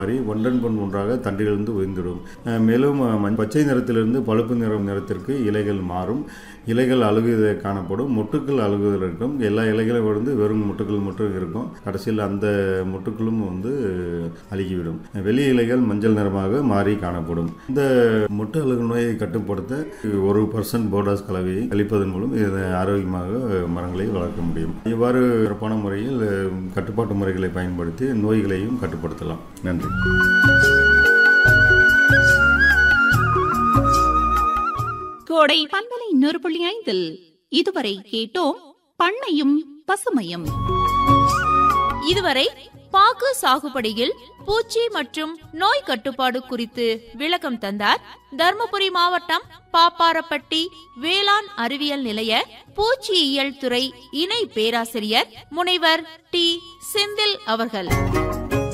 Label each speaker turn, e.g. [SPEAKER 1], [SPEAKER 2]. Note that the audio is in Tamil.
[SPEAKER 1] மாதிரி ஒன்றன் பொன் ஒன்றாக தண்டிலிருந்து உயர்ந்திடும் அஹ் மேலும் அஹ், மஞ்- பச்சை நிறத்திலிருந்து பழுப்பு நிறம் நிறத்திற்கு இலைகள் மாறும் இலைகள் அழுகுவதை காணப்படும் மொட்டுக்கள் அழுகுவதில் இருக்கும் எல்லா இலைகளும் வந்து வெறும் மொட்டுக்கள் மட்டும் இருக்கும் கடைசியில் அந்த மொட்டுக்களும் வந்து அழுகிவிடும் வெளி இலைகள் மஞ்சள் நிறமாக மாறி காணப்படும் இந்த மொட்டு அழுகு நோயை கட்டுப்படுத்த ஒரு பர்சன்ட் போர்டாஸ் கலவையை அளிப்பதன் மூலம் இதை ஆரோக்கியமாக மரங்களை வளர்க்க முடியும் இவ்வாறு சிறப்பான முறையில் அஹ், கட்டுப்பாட்டு முறைகளை பயன்படுத்தி நோய்களையும் கட்டுப்படுத்தலாம் நன்றி
[SPEAKER 2] கோடை பண்பலை நூறு புள்ளி ஐந்தில் இதுவரை கேட்டோம் பண்ணையும் பசுமையும்
[SPEAKER 3] இதுவரை பாக்கு சாகுபடியில் பூச்சி மற்றும் நோய் கட்டுப்பாடு குறித்து விளக்கம் தந்தார் தர்மபுரி மாவட்டம் பாப்பாரப்பட்டி வேளாண் அறிவியல் நிலைய பூச்சியியல் துறை இணை பேராசிரியர் முனைவர் டி செந்தில் அவர்கள்